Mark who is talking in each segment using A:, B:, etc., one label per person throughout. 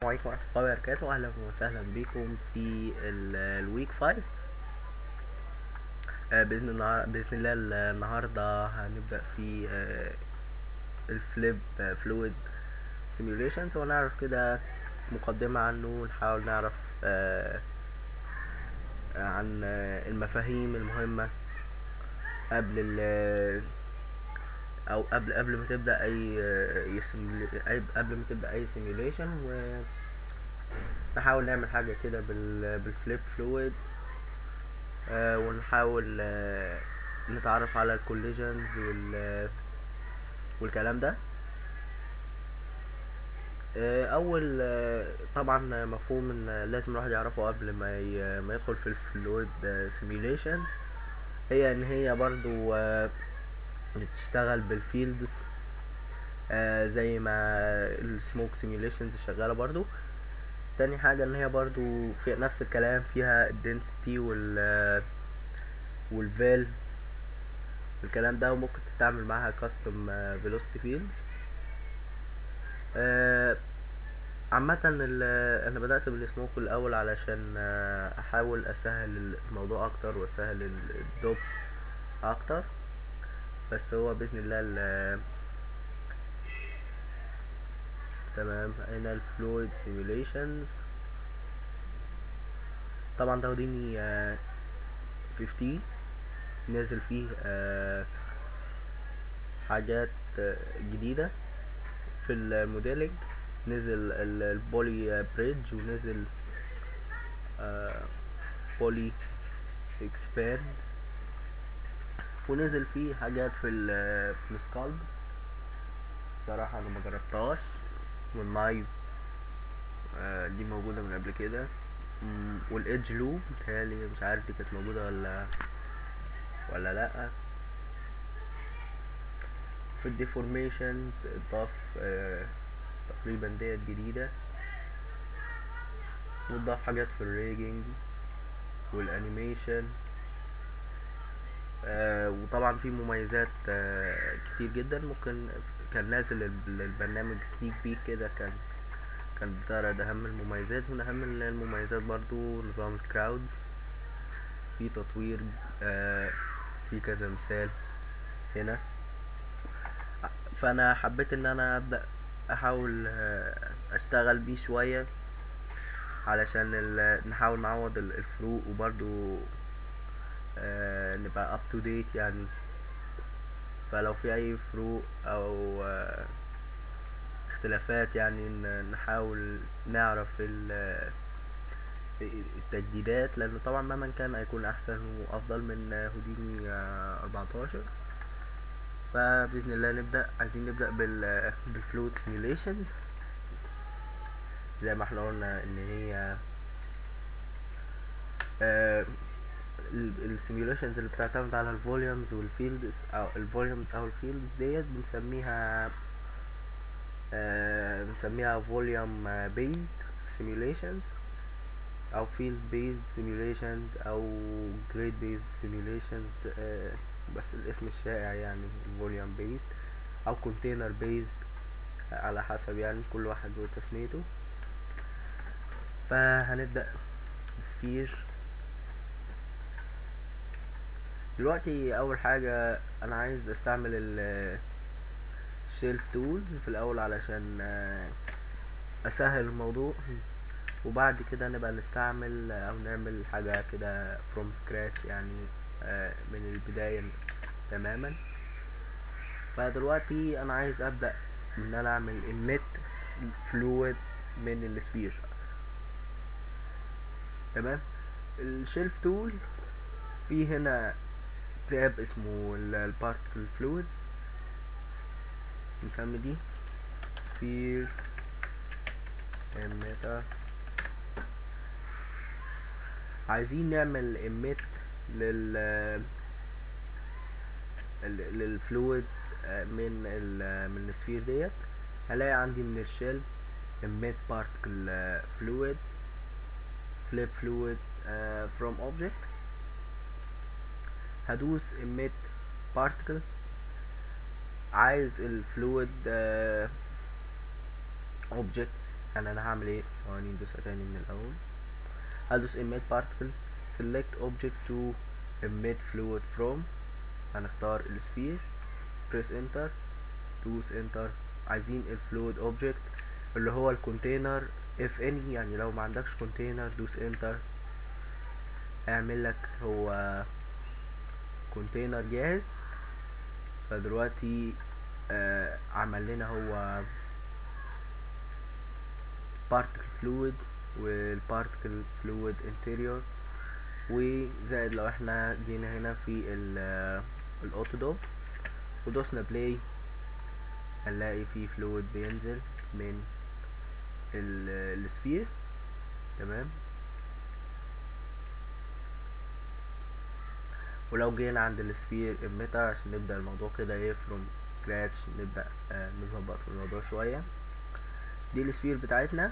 A: عليكم ورحمة الله وبركاته أهلا وسهلا بكم في ال- الويك فايف آه، بإذن الله بإذن الله ال- النهاردة هنبدأ في آه، الفليب فلويد سيميوليشنز ونعرف كده مقدمة عنه نحاول نعرف آه، عن آه، المفاهيم المهمة قبل ال او قبل قبل ما تبدا اي اي simula- أي- قبل ما تبدا اي سيميوليشن ونحاول نعمل حاجه كده بال بالفليب فلويد آه ونحاول آه نتعرف على الكوليجنز وال والكلام ده آه اول آه طبعا مفهوم ان لازم الواحد يعرفه قبل ما ي- ما يدخل في الفلويد سيميوليشنز هي ان هي برضو آه بتشتغل بالفيلدز آه زي ما السموك سيميوليشنز شغاله برضو تاني حاجة ان هي برضو في نفس الكلام فيها الدنسيتي وال والفيل الكلام ده وممكن تستعمل معاها كاستم فيلوسيتي فيلدز عامة ال- انا بدأت بالسموك الاول علشان آه، احاول اسهل الموضوع اكتر واسهل ال- الدوب اكتر بس هو باذن الله ال- تمام هنا الفلويد سيميوليشنز طبعا ده وديني آه، 15 نازل فيه آه، حاجات آه، جديدة في الموديلنج نزل ال- البولي بريدج ونزل آه، بولي اكسباند ونزل فيه حاجات في ال في السكالب الصراحة انا ما جربتهاش واللايف آه، دي موجودة من قبل كده مم، والايدج لوب متهيألي مش عارف دي كانت موجودة ولا ولا لأ في الديفورميشنز اضاف آه، تقريبا ديت جديدة واضاف حاجات في الريجنج والانيميشن آه وطبعا في مميزات آه كتير جدا ممكن كان نازل الب- البرنامج سنيك بيك كده كان كان بتعرض اهم المميزات من اهم المميزات برضو نظام الكراودز في تطوير آه في كذا مثال هنا فانا حبيت ان انا ابدا احاول آه اشتغل بيه شويه علشان ال- نحاول نعوض ال- الفروق وبرضو آه نبقى up to date يعني فلو في اي فروق او آه اختلافات يعني ن- نحاول نعرف ال- التجديدات لانه طبعا مهما كان هيكون احسن وافضل من هوديني آه 14 فباذن الله نبدا عايزين نبدا بال بالفلويد سيميوليشن زي ما احنا قلنا ان هي آه السيميوليشنز اللي بتعتمد على الفوليومز والفيلدز او الفوليومز او الفيلدز ديت بنسميها آه بنسميها فوليوم بيزد سيميوليشنز او فيلد بيزد سيميوليشنز او جريد بيزد سيميوليشنز بس الاسم الشائع يعني فوليوم بيزد او كونتينر بيزد على حسب يعني كل واحد وتسميته فهنبدأ سفير دلوقتي اول حاجة انا عايز استعمل ال شيلف تولز في الاول علشان آه، اسهل الموضوع وبعد كده نبقى نستعمل او نعمل حاجة كده from scratch يعني آه، من البداية تماما فدلوقتي انا عايز ابدأ ان انا اعمل emit fluid من السفير تمام الشيلف تول في هنا تاب اسمه البارتكل فلويد نسمي دي سفير emitter عايزين نعمل emit لل ال- للفلويد آه، من ال من السفير ديت هلاقي عندي من الشيل emit particle آه، fluid flip fluid آه، from object هدوس emit particle عايز الفلويد object يعني انا هعمل ايه ثواني ندوسها تاني من الاول هدوس emit particles select object to emit fluid from هنختار السفير press enter دوس enter عايزين الفلويد object اللي هو الكونتينر if any يعني لو ما عندكش كونتينر دوس enter اعمل لك هو كونتينر جاهز فدلوقتي آه عمل لنا هو particle fluid والparticle fluid interior وزائد لو احنا جينا هنا في الاوتودوب ودوسنا بلاي هنلاقي في فلويد بينزل من السفير تمام ولو جينا عند السفير اميتر عشان نبدأ الموضوع كده ايه فروم سكراتش نبدأ آه نظبط في الموضوع شوية دي السفير بتاعتنا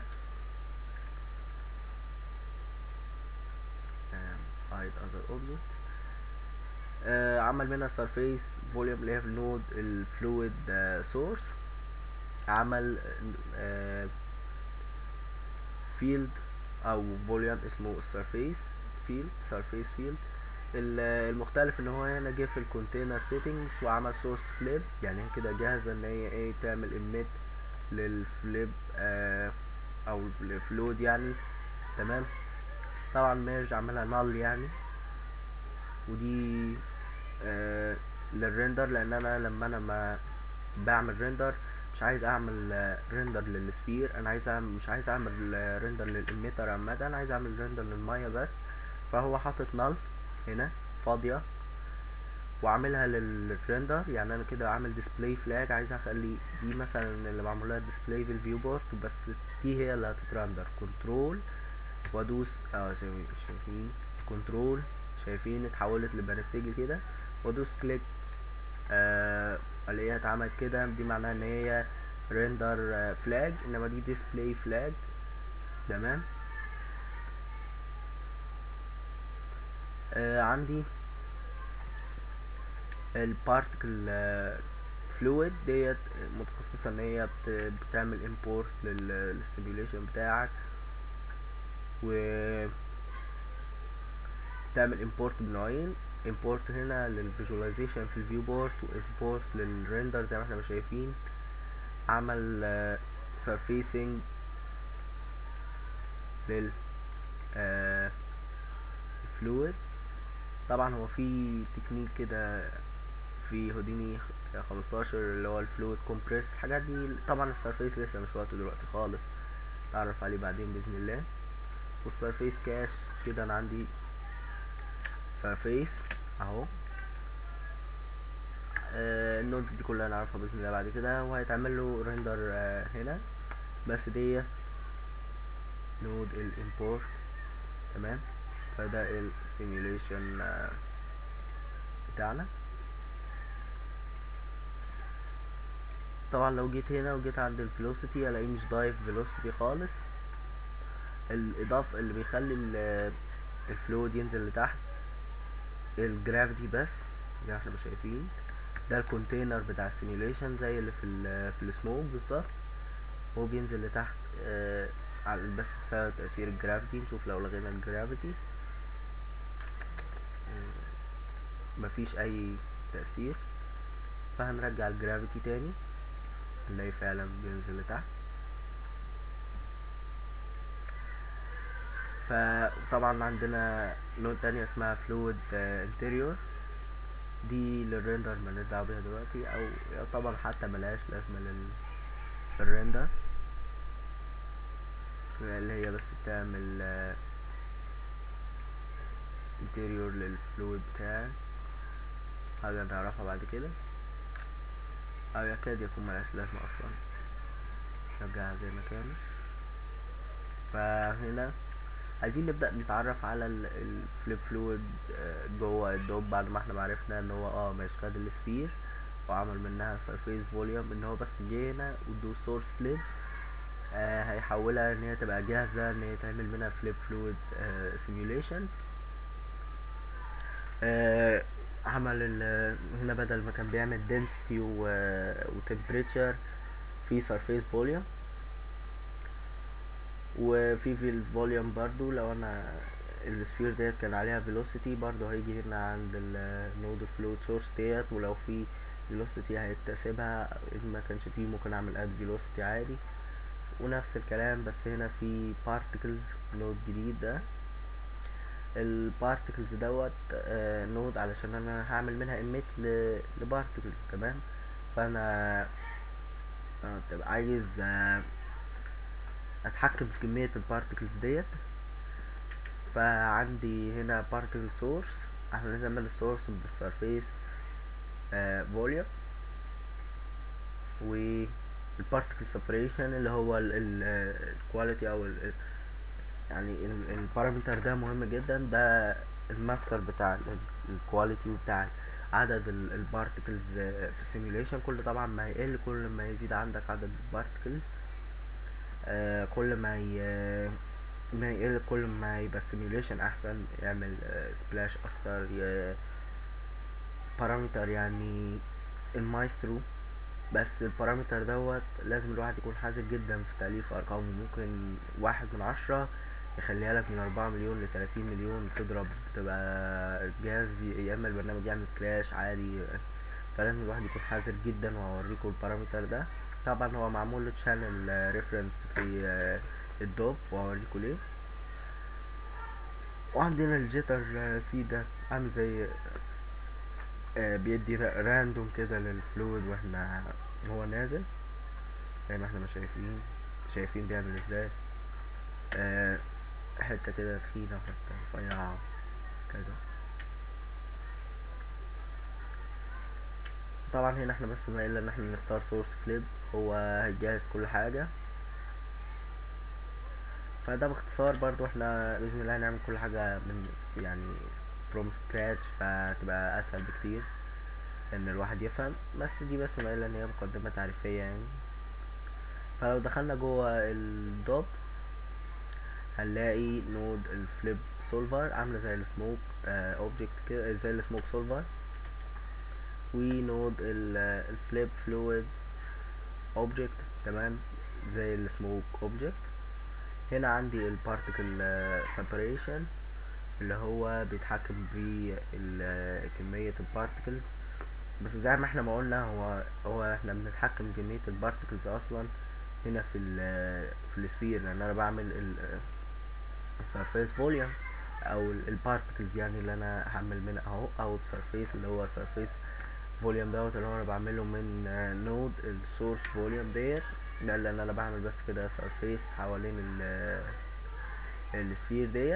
A: hide other objects آه عمل منها surface volume اللي هي في النود الفلويد سورس عمل آه field او volume اسمه surface field surface field المختلف ان هو هنا جه في الكونتينر سيتنجز وعمل سورس فليب يعني هي كده جاهزه ان هي ايه تعمل emit للفليب آه او الفلويد يعني تمام طبعا ميرج عملها نال يعني ودي آه للريندر لان انا لما انا ما بعمل ريندر مش عايز اعمل آه ريندر للسفير انا عايز اعمل مش عايز اعمل آه ريندر للاميتر عامه انا عايز اعمل ريندر للميه بس فهو حاطط نال هنا فاضيه وعاملها للريندر يعني انا كده عامل ديسبلاي فلاج عايز اخلي دي مثلا اللي معمول لها ديسبلاي في الفيو بورت بس دي هي اللي هتترندر كنترول وادوس اه شايفين كنترول شايفين اتحولت لبنفسجي كده وادوس كليك آه الاقيها اتعملت كده دي معناها ان هي ريندر آه فلاج انما دي ديسبلاي فلاج تمام آه عندي البارتكل فلويد ديت متخصصه ان هي بتعمل امبورت للسيميوليشن بتاعك و تعمل import بنوعين import هنا للفيجواليزيشن في الفيو بورت وامبورت للريندر زي ما احنا شايفين عمل uh, surfacing لل uh, fluid طبعا هو في تكنيك كده في هوديني 15 اللي هو الفلويد كومبريس الحاجات دي طبعا السرفيس لسه مش وقته دلوقتي خالص تعرف عليه بعدين باذن الله والسرفيس كاش كده انا عندي سرفيس اهو آه النودز دي كلها نعرفها باذن الله بعد كده وهيتعمل له ريندر آه هنا بس دي نود الامبورت تمام فده السيميوليشن آه بتاعنا طبعا لو جيت هنا وجيت عند الفيلوسيتي الاقيه مش ضايف فيلوسيتي خالص الاضافه اللي بيخلي الفلويد ينزل لتحت الجرافيتي بس زي ما احنا شايفين ده الكونتينر بتاع السيميوليشن زي اللي في ال في السموك بالظبط هو بينزل لتحت آه على بس بسبب تأثير الجرافيتي نشوف لو لغينا الجرافيتي مفيش اي تأثير فهنرجع الجرافيتي تاني نلاقي فعلا بينزل لتحت فطبعا عندنا نوت تانية اسمها فلويد انتريور دي للريندر مالناش دعوة بيها دلوقتي او طبعا حتى ملهاش لازمة لل الريندر اللي هي بس بتعمل انتريور للفلويد بتاعك حاجة نعرفها بعد كده او يكاد يكون ملهاش لازمة اصلا نرجعها زي ما كانت فهنا عايزين نبدأ نتعرف على الفليب فلويد جوه الدوب بعد ما احنا معرفنا ان هو اه مش خد السفير وعمل منها سرفيس فوليوم ان هو بس جه هنا ودوس سورس فليب آه هيحولها ان هي تبقى جاهزة ان هي تعمل منها فليب فلويد سيميوليشن آه عمل هنا بدل ما كان بيعمل density و temperature في surface volume وفي في الفوليوم برضو لو انا السفير ديت كان عليها فيلوسيتي برضو هيجي هنا عند النود فلويد سورس ديت ولو في فيلوسيتي هيكتسبها ان ما كانش فيه ممكن اعمل اد فيلوسيتي عادي ونفس الكلام بس هنا في بارتكلز نود جديد ده البارتكلز دوت آه نود علشان انا هعمل منها ايميت لبارتكلز تمام فانا آه تبقى عايز آه اتحكم في كمية البارتكلز ديت فعندي هنا بارتكل سورس احنا نعمل السورس بالسرفيس فوليوم والبارتكل سيبريشن اللي هو الكواليتي او ال يعني البارامتر ده مهم جدا ده الماستر بتاع الكواليتي بتاع عدد البارتكلز في السيميوليشن كل طبعا ما يقل كل ما يزيد عندك عدد البارتكلز آه كل ما ي... ما يقل كل ما يبقى السيميوليشن احسن يعمل سبلاش اكتر بارامتر يعني المايسترو بس البارامتر دوت لازم الواحد يكون حذر جدا في تأليف ارقامه ممكن واحد من عشرة يخليها لك من أربعة مليون لتلاتين مليون تضرب تبقى الجهاز يعمل البرنامج يعمل كلاش عادي فلازم الواحد يكون حذر جدا وهوريكم البارامتر ده طبعا هو معمول له تشانل ريفرنس في الدوب وهوريكم ليه وعندنا الجيتر سي ده عامل زي بيدي راندوم كده للفلويد واحنا هو نازل زي ما احنا ما شايفين شايفين بيعمل ازاي آه حتة كده تخينة وحتة رفيعة كذا طبعا هنا احنا بس ما الا ان احنا نختار سورس فليب هو هيجهز كل حاجة فده باختصار برضو احنا باذن الله هنعمل كل حاجة من يعني فروم سكراتش فتبقى اسهل بكتير ان الواحد يفهم بس دي بس ما الا ان هي مقدمة تعريفية يعني فلو دخلنا جوه الدوب هنلاقي نود الفليب سولفر عامله زي السموك اوبجكت كده زي السموك سولفر ونود الفليب فلويد اوبجكت تمام زي السموك اوبجكت هنا عندي البارتيكل سيبريشن اللي هو بيتحكم بكمية البارتيكلز بس زي ما احنا ما قلنا هو هو احنا بنتحكم بكمية البارتيكلز اصلا هنا في ال في السفير لان انا بعمل السرفيس فوليوم او البارتكلز يعني اللي انا هعمل منها اهو او السرفيس اللي هو السرفيس فوليوم دوت اللي هو انا بعمله من نود السورس فوليوم ديت ده اللي انا بعمل بس كده سرفيس حوالين ال السفير ديت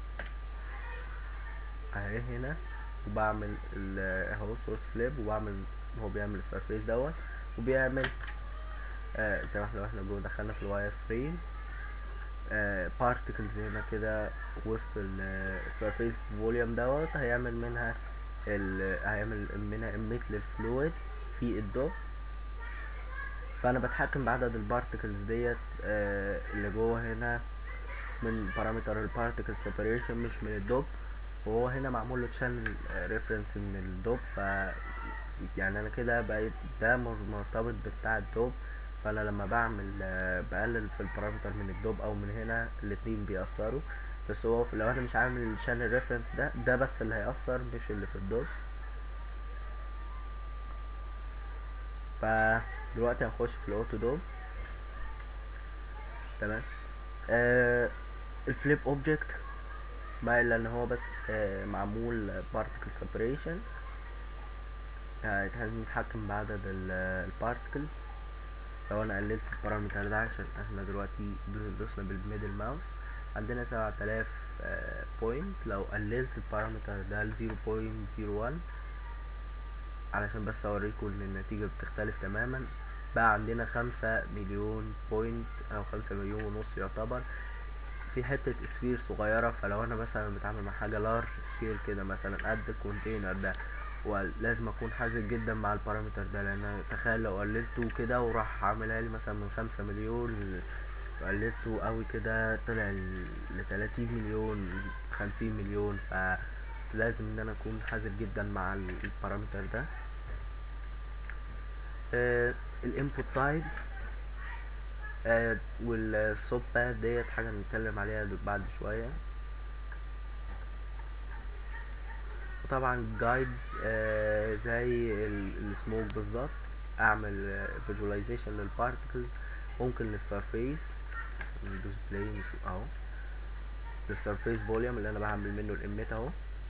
A: اهي هنا وبعمل اهو سورس فليب وبعمل هو بيعمل السرفيس دوت وبيعمل آه زي ما احنا احنا جوه دخلنا في الواير فريم بارتكلز هنا كده وسط السرفيس فوليوم دوت هيعمل منها ال هيعمل منها اميت للفلويد في الدوب فانا بتحكم بعدد البارتكلز ديت آه اللي جوه هنا من بارامتر البارتكل سيبريشن مش من الدوب وهو هنا معمول له تشانل ريفرنس من الدوب ف يعني انا كده بقيت ده مرتبط بتاع الدوب فانا لما بعمل بقلل في البارامتر من الدوب او من هنا الاتنين بيأثروا بس هو لو انا مش عامل الشانل ريفرنس ده ده بس اللي هيأثر مش اللي في الدوب فدلوقتي هنخش في الاوتو دوب تمام آه الفليب اوبجكت ما الا ان هو بس آه معمول بارتكل سيبريشن لازم نتحكم بعدد البارتكلز لو انا قللت البارامتر ده عشان احنا دلوقتي دوسنا بالميدل ماوس عندنا سبعة آلاف بوينت لو قللت البارامتر ده لزيرو بوينت زيرو وان علشان بس اوريكم ان النتيجة بتختلف تماما بقى عندنا خمسة مليون بوينت او خمسة مليون ونص يعتبر في حتة سفير صغيرة فلو انا مثلا بتعامل مع حاجة لارج سكيل كده مثلا قد الكونتينر ده ولازم اكون حذر جدا مع البارامتر ده لان تخيل لو قللته كده وراح عاملها لي مثلا من خمسة مليون قللته قوي كده طلع لتلاتين مليون خمسين مليون فلازم ان انا اكون حذر جدا مع البارامتر ده الانبوت تايب آه والسوب باد ديت حاجة نتكلم عليها دل- بعد شوية وطبعا جايدز آه زي السموك بالظبط اعمل فيجواليزيشن للبارتكلز ممكن للسرفيس ندوس بلاي نشوف اهو للسرفيس فوليوم اللي انا بعمل منه الاميت اهو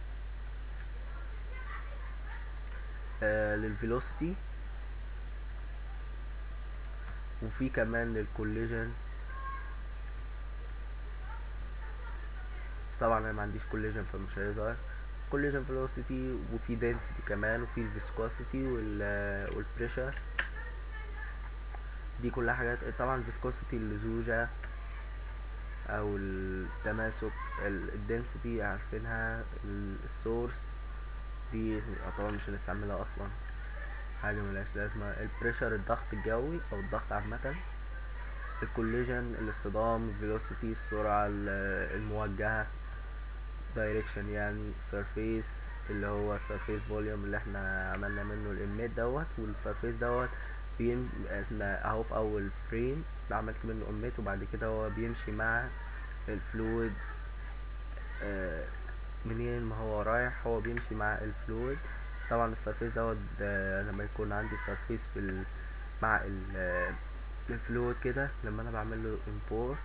A: آه للفيلوسيتي وفي كمان للكوليجن طبعا انا ما عنديش كوليجن فمش هيظهر كوليجن فيلوسيتي وفي density كمان وفي الفيسكوسيتي وال والبريشر دي كلها حاجات طبعا الفيسكوسيتي اللزوجة او التماسك الدنسيتي عارفينها السورس دي طبعا مش هنستعملها اصلا حاجة ملهاش لازمة البريشر الضغط الجوي او الضغط عامة الكوليجن الاصطدام الفيلوسيتي السرعة ال- الموجهة دايركشن يعني سيرفيس اللي هو السيرفيس فوليوم اللي احنا عملنا منه الاميت دوت والسيرفيس دوت بين احنا اهو في اول فريم عملت منه اميت وبعد كده هو بيمشي مع الفلويد آه منين ما هو رايح هو بيمشي مع الفلويد طبعا السيرفيس دوت آه لما يكون عندي سيرفيس في ال مع ال آه، الفلويد كده لما انا بعمل له import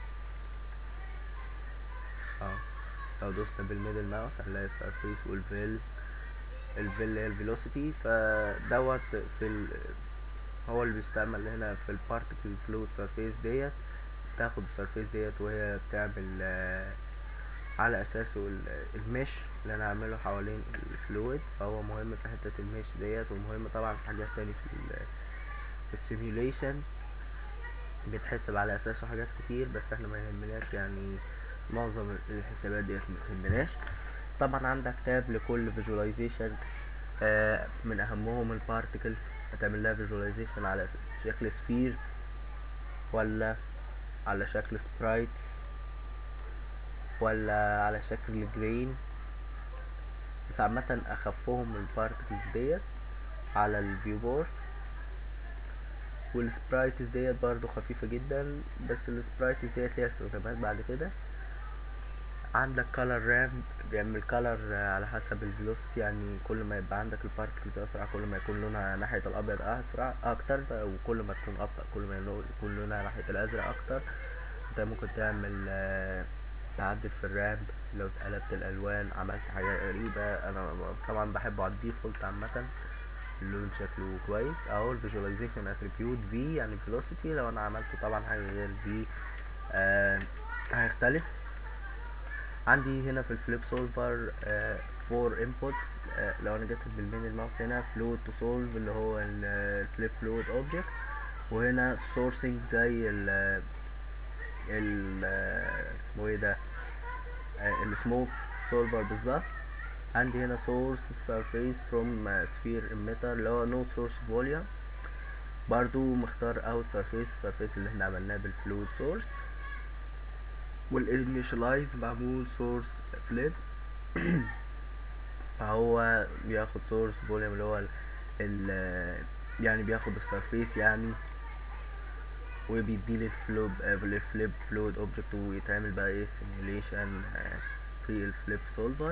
A: اه لو دوسنا بالميدل ماوس هنلاقي السيرفيس والفيل الفيل اللي هي الفيلوسيتي فدوت في ال هو اللي بيستعمل هنا في البارتكل فلويد سيرفيس ديت تاخد السيرفيس ديت وهي بتعمل آه، على اساسه ال- المش اللي انا هعمله حوالين الفلويد فهو مهم في حتة المش ديت ومهم طبعا في حاجات تاني في ال في السيميوليشن بيتحسب على اساسه حاجات كتير بس احنا ما يهمناش يعني معظم الحسابات ديت ما تهمناش طبعا عندك تاب لكل فيجواليزيشن من اهمهم البارتكل هتعمل لها فيجواليزيشن على س- شكل سفيرز ولا على شكل سبرايتس ولا على شكل جرين بس عامة اخفهم البارتكلز ديت على الفيو بورد والسبرايتس ديت برضو خفيفة جدا بس السبرايتس ديت ليها استخدامات بعد كده عندك color ramp بيعمل color على حسب الفيلوسيتي يعني كل ما يبقى عندك البارتكلز اسرع كل ما يكون لونها ناحية الابيض اسرع اكتر وكل ما تكون ابطأ كل ما يلو- يكون لونها ناحية الازرق اكتر انت ممكن تعمل آه، تعدل في الرامب لو قلبت الالوان عملت حاجات غريبة انا طبعا بحبه على الديفولت عامة اللون شكله كويس اهو الفيجواليزيشن اتريبيوت في يعني فيلوسيتي لو انا عملته طبعا حاجة غير في آه هيختلف عندي هنا في الفليب سولفر فور انبوتس لو انا جيت بالمين الماوس هنا فلويد تو سولف اللي هو الفليب فلويد اوبجكت وهنا سورسنج زي ال ال اسمه ايه ده السموك سولفر بالظبط عندي هنا سورس سيرفيس فروم سفير emitter اللي هو نو سورس فوليوم برضو مختار اوت سيرفيس السيرفيس اللي احنا عملناه بالفلويد سورس والانيشلايز معمول سورس فليب فهو بياخد سورس فوليوم اللي هو ال ال- يعني بياخد السرفيس يعني وبيديلي الفلوب الفليب فلويد اوبجكت ويتعمل بقى ايه سيميوليشن في الفليب سولفر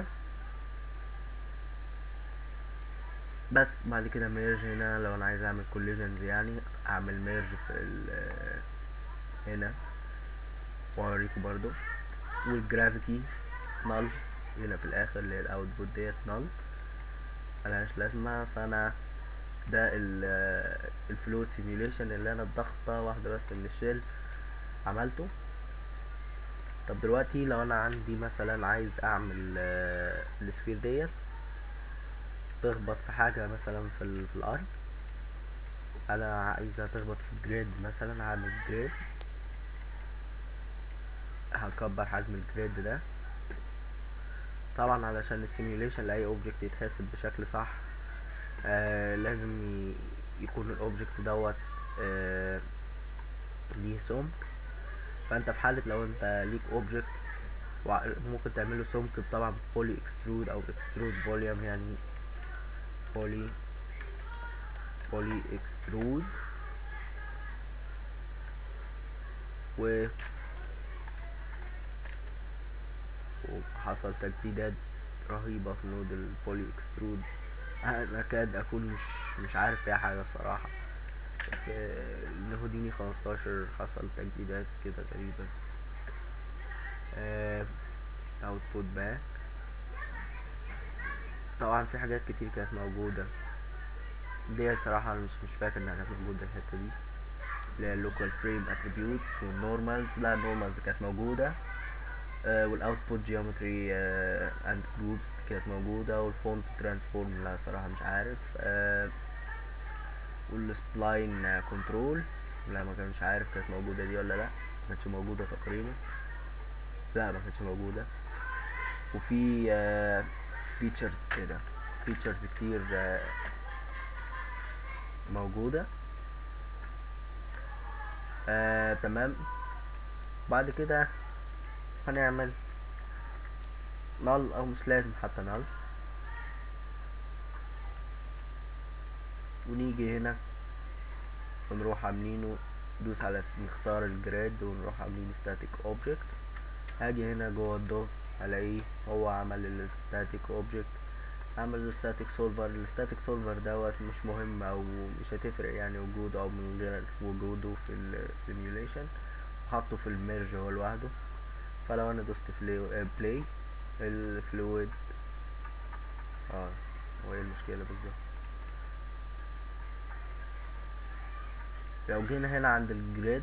A: بس بعد كده ميرج هنا لو انا عايز اعمل كوليجنز يعني اعمل ميرج في ال هنا واوريكم برضو والجرافيتي نل هنا في الاخر اللي هي الاوتبوت ديت نل ملهاش لازمه فانا ده الفلوت سيميوليشن اللي انا الضغطه واحده بس من الشيل عملته طب دلوقتي لو انا عندي مثلا عايز اعمل آه، السفير ديت تخبط في حاجه مثلا في, ال- في الارض انا عايزها تخبط في الجريد مثلا هعمل جريد هكبر حجم الجريد ده طبعا علشان السيميوليشن لاي اوبجكت يتحسب بشكل صح آه لازم ي- يكون الاوبجكت دوت آه ليه سمك فانت في حالة لو انت ليك اوبجكت ممكن تعمله سمك طبعا بولي اكسترود او اكسترود فوليوم يعني بولي بولي اكسترود و وحصل تجديدات رهيبة في نود البولي اكسترود انا اكاد اكون مش مش عارف فيها حاجة الصراحة في الهوديني 15 حصل تجديدات كده تقريبا اوتبوت باك طبعا في حاجات كتير كانت موجودة دي صراحة أنا مش مش فاكر انها كانت موجودة الحتة دي اللي هي اللوكال فريم اتريبيوتس والنورمالز لا النورمالز كانت موجودة آه والاوتبوت جيومتري اند جروبس كانت موجودة والفونت ترانسفورم لا صراحة مش عارف آه والسبلاين كنترول لا ما كانش عارف كانت موجودة دي ولا لا ما كانتش موجودة تقريبا لا ما كانتش موجودة وفي فيتشرز كده فيتشرز كتير آه موجودة آه تمام بعد كده هنعمل نل او مش لازم حتى نل ونيجي هنا ونروح عاملينه ندوس على نختار الجريد ونروح عاملين static object هاجي هنا جوه الدوف هلاقيه هو عمل الستاتيك اوبجكت عمل الستاتيك سولفر الستاتيك سولفر دوت مش مهم او مش هتفرق يعني وجوده او من غير وجوده في السيميوليشن حطه في الميرج هو لوحده فلو انا دوست بلاي الفلويد اه هو ايه المشكلة بالظبط لو جينا هنا عند الجريد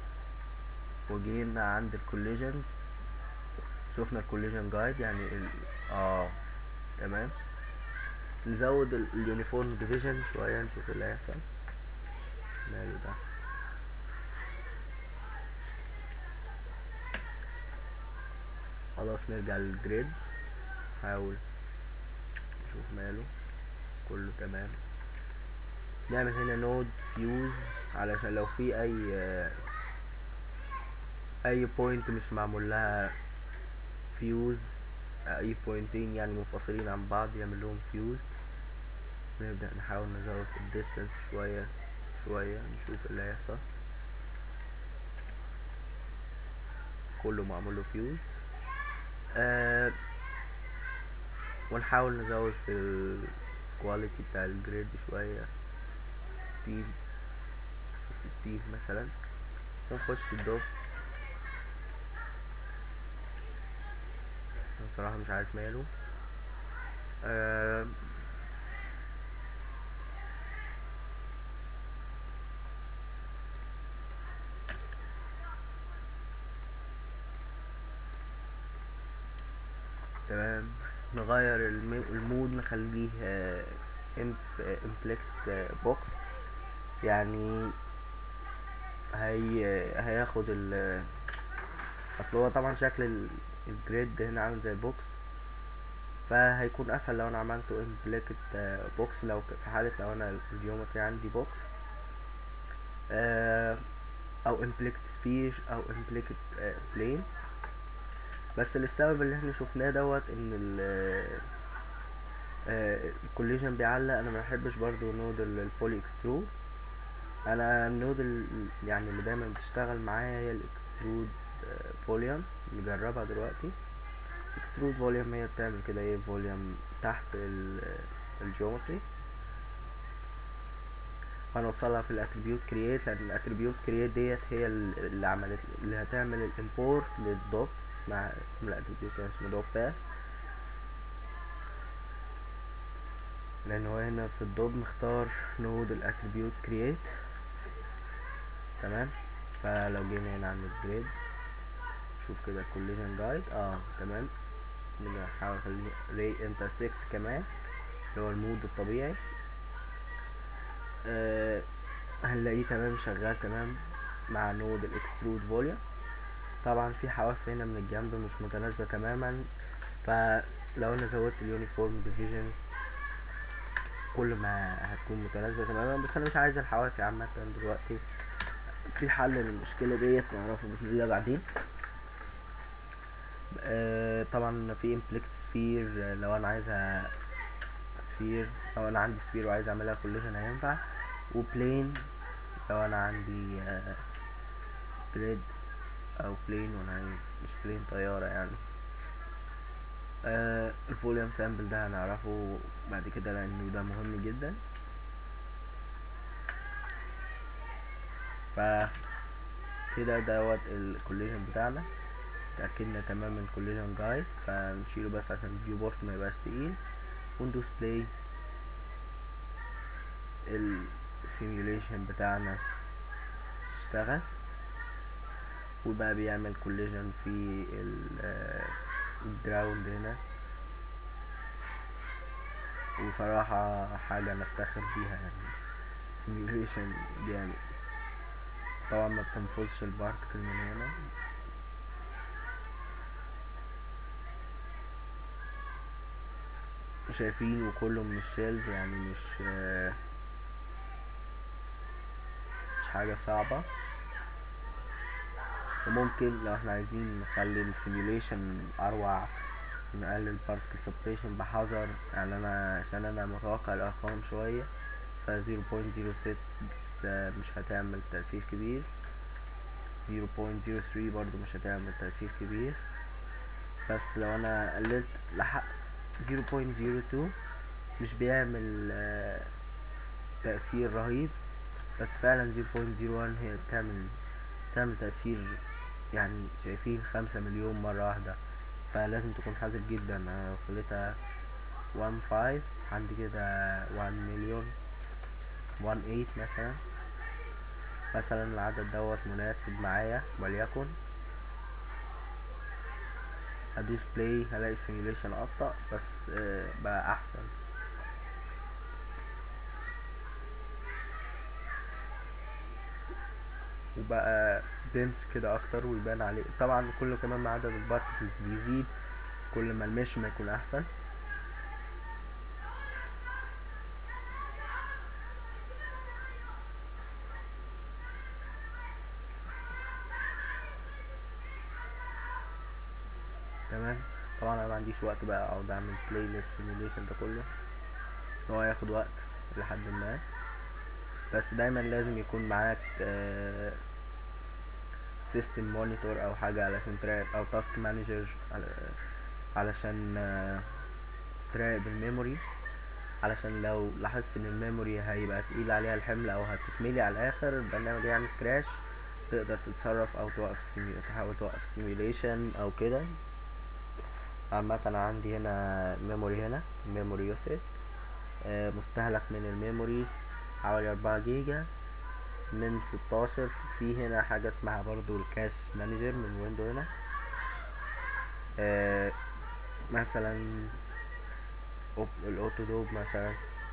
A: وجينا عند الكوليجنز شفنا الكوليجن جايد يعني ال... اه تمام نزود اليونيفورم ديفيجن شوية نشوف اللي هيحصل ماله ده خلاص نرجع للجريد حاول نشوف ماله كله تمام نعمل هنا نود فيوز علشان لو في اي اي بوينت مش معمول لها فيوز اي بوينتين يعني منفصلين عن بعض يعمل لهم فيوز نبدأ نحاول نزود الديستنس شوية شوية نشوف اللي هيحصل كله معمول له فيوز آه ونحاول نزود في الكواليتي بتاع الجريد شوية ستين ستين مثلا ونخش الدوف بصراحة مش عارف ماله آه تمام نغير المود نخليه امبلكت بوكس يعني هي هياخد ال اصل هو طبعا شكل الجريد هنا عامل زي البوكس فهيكون اسهل لو انا عملته امبلكت بوكس لو في حالة لو انا الجيومتري عندي بوكس او امبلكت سفير او امبلكت بلين بس للسبب اللي احنا شفناه دوت ان الكوليجن بيعلق انا ما بحبش برضو نود البولي اكسترود انا النود يعني اللي دايما بتشتغل معايا هي الاكسترود فوليوم نجربها دلوقتي اكسترود فوليوم هي بتعمل كده ايه فوليوم تحت الجيومتري هنوصلها في الاتريبيوت كرييت لان الاتريبيوت كرييت ديت هي اللي عملت اللي هتعمل الامبورت للدوب اسمها اسم الاتريبيوت اسمه دوب باث لان هو هنا في الدوب مختار نود الاتريبيوت كرييت تمام فلو جينا هنا عند الجريد شوف كده كوليجن جايد اه تمام نحاول نخليه ري انترسكت كمان اللي هو المود الطبيعي آه هنلاقيه تمام شغال تمام مع نود الاكسترود فوليوم طبعا في حواف هنا من الجنب مش متناسبة تماما فلو انا زودت اليونيفورم ديفيجن كل ما هتكون متناسبة تماما بس انا مش عايز الحواف عامة دلوقتي في حل للمشكلة ديت نعرفه بإذن الله بعدين آه طبعا في امبلكت سفير آه لو انا عايزها سفير لو انا عندي سفير وعايز اعملها كوليجن هينفع وبلين لو انا عندي جريد او بلين وانا مش بلين طيارة يعني آه الفوليوم سامبل ده هنعرفه بعد كده لانه ده مهم جدا ف كده دوت الكوليجن بتاعنا اتأكدنا تماما الكوليجن جايد فنشيله بس عشان الفيو بورت ما يبقاش تقيل وندوس بلاي السيميوليشن بتاعنا اشتغل وبقى بيعمل كوليجن في الجراوند هنا وصراحة حاجة نفتخر بيها يعني سيميوليشن جامد طبعا ما بتنفذش البارتكل من هنا شايفين وكله من الشيلف يعني مش مش حاجة صعبة وممكن لو احنا عايزين نخلي السيميوليشن اروع نقلل بارتكل سبريشن بحذر يعني انا عشان انا متوقع الارقام شوية ف 0.06 مش هتعمل تأثير كبير 0.03 برضو مش هتعمل تأثير كبير بس لو انا قللت لحق 0.02 مش بيعمل آه تأثير رهيب بس فعلا 0.01 هي بتعمل بتعمل تأثير يعني شايفين خمسة مليون مرة واحدة فلازم تكون حذر جدا انا خليتها 1.5 عندي كده 1 مليون 1.8 مثلا مثلا العدد دوت مناسب معايا وليكن هدوس بلاي هلاقي السيميوليشن ابطأ بس آه بقى احسن وبقى دنس كده اكتر ويبان عليه طبعا كل كمان ما عدد البارتكلز بيزيد كل ما المش ما يكون احسن تمام طبعا انا ما عنديش وقت بقى اقعد اعمل بلاي للسيميوليشن ده كله هو هياخد وقت لحد ما بس دايما لازم يكون معاك سيستم مونيتور او حاجه علشان تراقب او تاسك مانجر علشان تراقب الميموري علشان لو لاحظت ان الميموري هيبقى تقيل عليها الحمل او هتتملي على الاخر البرنامج يعمل كراش تقدر تتصرف او توقف السيميوليشن تحاول توقف السيميوليشن او كده عامة انا عندي هنا ميموري هنا ميموري يوسج آه مستهلك من الميموري حوالي أربعة جيجا من ستاشر في هنا حاجة اسمها برضو الكاش مانجر من ويندو هنا آه مثلا الاوتو دوب مثلا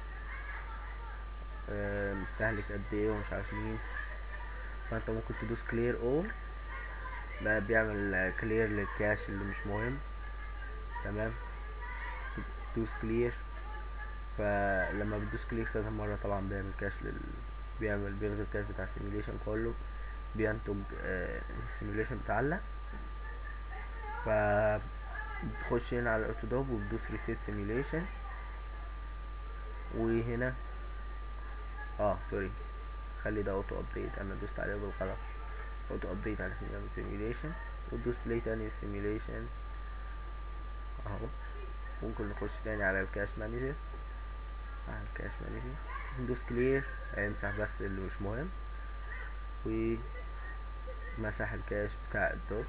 A: آه مستهلك قد ايه ومش عارف مين فانت ممكن تدوس كلير اول ده بيعمل كلير للكاش اللي مش مهم تمام تدوس كلير فلما بتدوس كليك كذا مرة طبعا بيعمل كاش لل بيعمل بيلغي الكاش بتاع السيميوليشن كله بينتج آه السيميوليشن بتعلق ف بتخش هنا على الاوتودوب وبتدوس ريسيت سيميوليشن وهنا اه سوري خلي ده اوتو ابديت انا دوست عليه بالغلط اوتو ابديت علشان يعمل سيميوليشن وتدوس بلاي تاني السيميوليشن اهو ممكن نخش تاني على الكاش مانجر على الكاش مانجر ندوس كلير هيمسح بس اللي مش مهم ومسح الكاش بتاع الدوب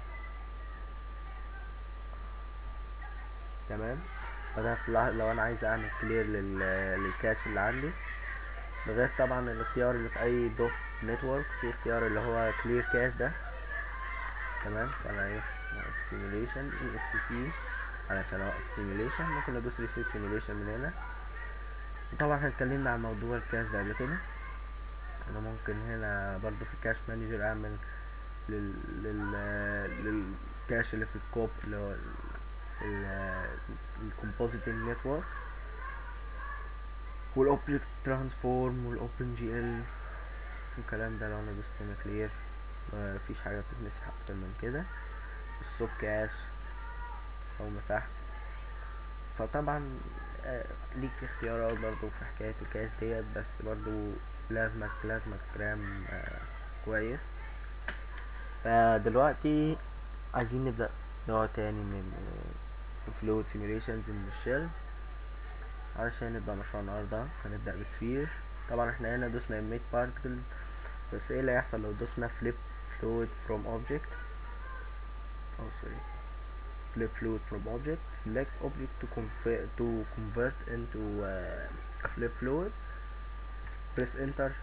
A: تمام فده لو انا عايز اعمل كلير لل... للكاش اللي عندي ده غير طبعا الاختيار اللي في اي دوب نتورك في اختيار اللي هو كلير كاش ده تمام فانا ايه سيميوليشن اي اس سي علشان اوقف سيميوليشن ممكن ادوس ريسيت سيميوليشن من هنا طبعا احنا اتكلمنا عن موضوع الكاش ده قبل كده انا ممكن هنا برضو في الكاش مانجر اعمل لل لل للكاش اللي في الكوب اللي هو الكومبوزيتنج نتورك والاوبجكت ترانسفورم والاوبن جي ال والكلام ده لو انا دوست هنا كلير مفيش حاجه بتتمسح اكتر من كده السوب كاش او مسحت فطبعا آه ليك اختيارات برضو في حكاية الكاش ديت بس برضو لازمك لازمك رام آه كويس فدلوقتي عايزين نبدأ نوع تاني من فلويد سيميوليشنز من الشيل علشان نبدأ مشروع النهاردة هنبدأ بسفير طبعا احنا هنا دوسنا emit particles بس ايه اللي هيحصل لو دوسنا flip fluid from object oh sorry flip fluid from object select object to convert to convert into uh, a flip fluid press enter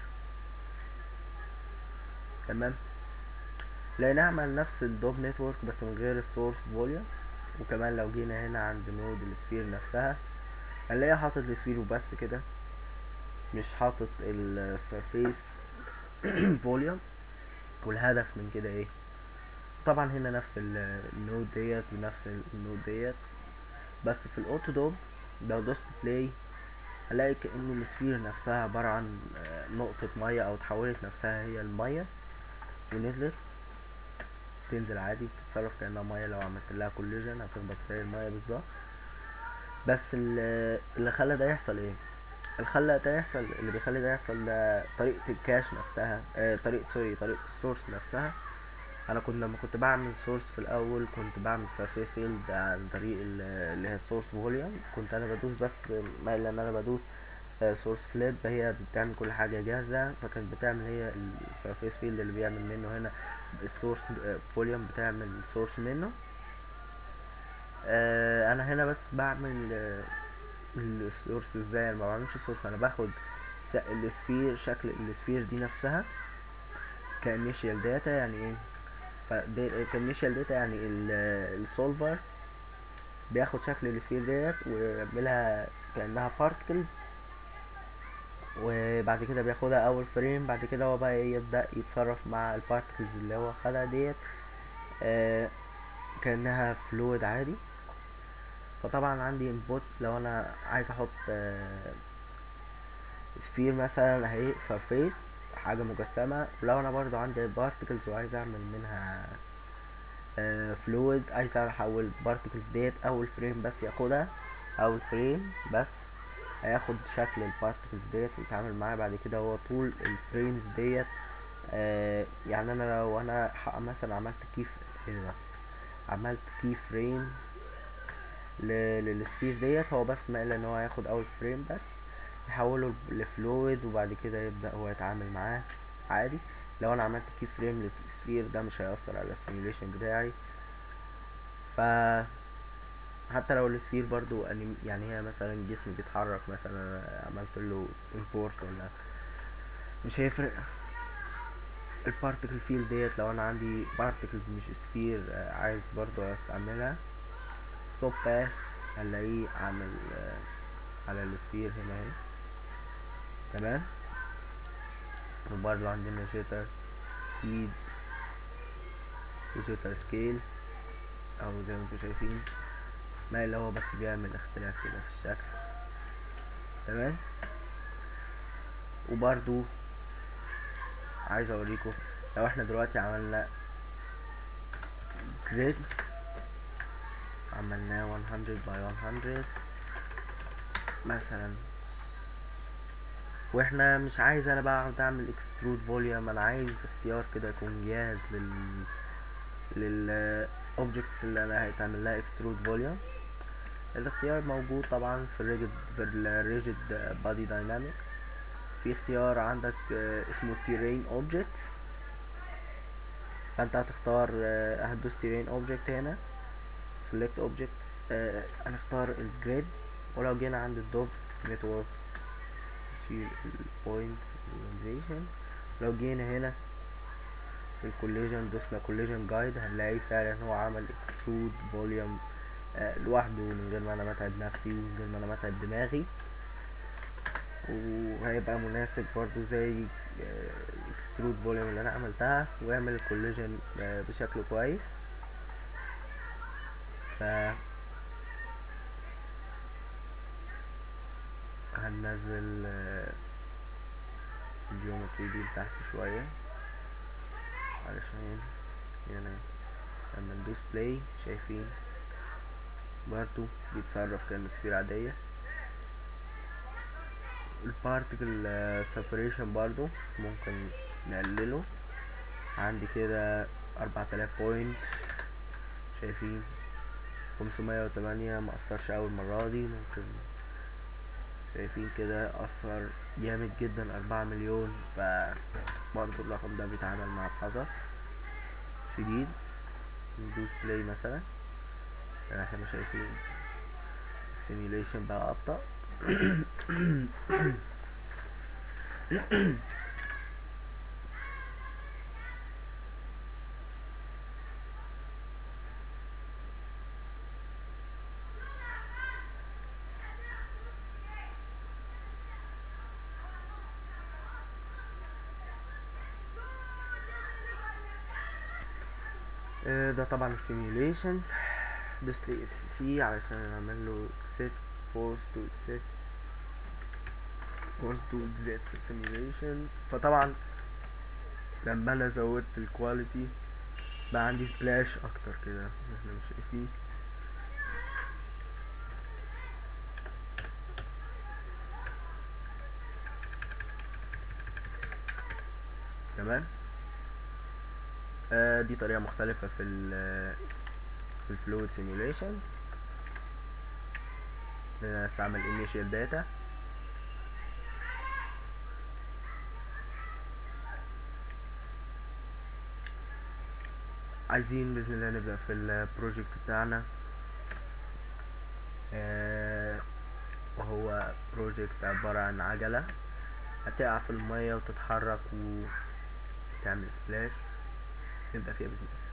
A: تمام لقينا عمل نفس الدوب نتورك بس من غير السورس فوليوم وكمان لو جينا هنا عند نود السفير نفسها هنلاقيها حاطط السفير وبس كده مش حاطط السرفيس فوليوم والهدف من كده ايه طبعا هنا نفس النود ديت ونفس النود ديت بس في الاوتو دوب لو دوست بلاي هلاقي كأن السفير نفسها عبارة عن نقطة مية او تحولت نفسها هي المية ونزلت تنزل عادي تتصرف كأنها مية لو عملت لها كوليجن هتخبط زي المية بالظبط بس اللي خلى ده يحصل ايه الخلى ده يحصل اللي بيخلي ده يحصل ده طريقة الكاش نفسها آه طريقة سوري طريقة السورس نفسها انا كنت لما كنت بعمل سورس في الاول كنت بعمل سيرفيس فيلد عن طريق اللي هي السورس فوليوم كنت انا بدوس بس مايل ان انا بدوس سورس فليب هي بتعمل كل حاجة جاهزة فكانت بتعمل هي السيرفيس فيلد اللي بيعمل منه هنا السورس فوليوم بتعمل سورس منه آه انا هنا بس بعمل آه السورس ازاي انا ما بعملش سورس انا باخد السفير شكل السفير دي نفسها كانيشيال داتا يعني ايه كانيشيال داتا يعني السولفر بياخد شكل السفير ديت ويعملها كانها بارتكلز وبعد كده بياخدها اول فريم بعد كده هو بقى يبدا يتصرف مع البارتكلز اللي هو خدها ديت آه كانها فلويد عادي فطبعا عندي انبوت لو انا عايز احط آه سفير مثلا اهي سرفيس حاجه مجسمه ولو انا برضو عندي بارتكلز وعايز اعمل منها آه فلويد عايز احول بارتكلز ديت اول فريم بس ياخدها اول فريم بس هياخد شكل البارتكلز ديت ويتعامل معاه بعد كده هو طول الفريمز ديت آه يعني انا لو انا مثلا عملت كيف هنا عملت كي فريم للسفير ديت هو بس مايل ان هو هياخد اول فريم بس يحوله لفلويد وبعد كده يبدا هو يتعامل معاه عادي لو انا عملت كي فريم للسفير ده مش هيأثر على السيميوليشن بتاعي ف حتى لو السفير برضو يعني هي مثلا جسم بيتحرك مثلا عملت له امبورت ولا مش هيفرق البارتكل فيلد ديت لو انا عندي بارتكلز مش سفير عايز برضو استعملها ستوب باس هنلاقيه عامل على السفير هنا اهي تمام وبرضو عندنا شيتر سيد وشيتر سكيل او زي ما انتم شايفين ما اللي هو بس بيعمل اختلاف كده في الشكل تمام وبرضو عايز اوريكم لو احنا دلوقتي عملنا جريد عملناه 100 باي 100 مثلا واحنا مش عايز انا بقى اقعد اعمل اكسترود فوليوم انا عايز اختيار كده يكون جاهز لل لل objects اللي انا هيتعمل لها اكسترود فوليوم الاختيار موجود طبعا في الريجد في الريجد بادي داينامكس في اختيار عندك اسمه terrain objects فانت هتختار هتدوس terrain object هنا select objects هنختار الجريد ولو جينا عند الدوب نتورك في البوينت لو جينا هنا في الكوليجن دوسنا كوليجن جايد هنلاقي فعلا هو عمل اكسترود فوليوم لوحده من غير ما انا متعب نفسي ومن غير ما انا متعب دماغي وهيبقى مناسب برضو زي الاكسترود فوليوم اللي انا عملتها ويعمل الكوليجن بشكل كويس ف هننزل الجيومتري دي لتحت شوية علشان يعني لما ندوس بلاي شايفين برضو بيتصرف كأنه سفير عادية البارتكل سيبريشن برضو ممكن نقلله عندي كده أربعة آلاف بوينت شايفين خمسمية وتمانية مأثرش أول مرة دي ممكن شايفين كده أثر جامد جدا أربعة مليون ف برضه الرقم ده بيتعامل مع بحذر شديد ندوس بلاي مثلا زي ما احنا شايفين السيميوليشن بقى أبطأ آه، ده طبعا السيميوليشن دوس لي اس سي علشان اعمل له set force to set force to exit simulation فطبعا لما انا زودت الكواليتي بقى عندي سبلاش اكتر كده احنا مش شايفين تمام آه دي طريقة مختلفة في ال في الفلويد سيميوليشن نستعمل initial data عايزين بإذن الله نبدأ في البروجكت بتاعنا آه وهو بروجكت عبارة عن عجلة هتقع في المية وتتحرك وتعمل سبلاش نبدأ فيها بإذن الله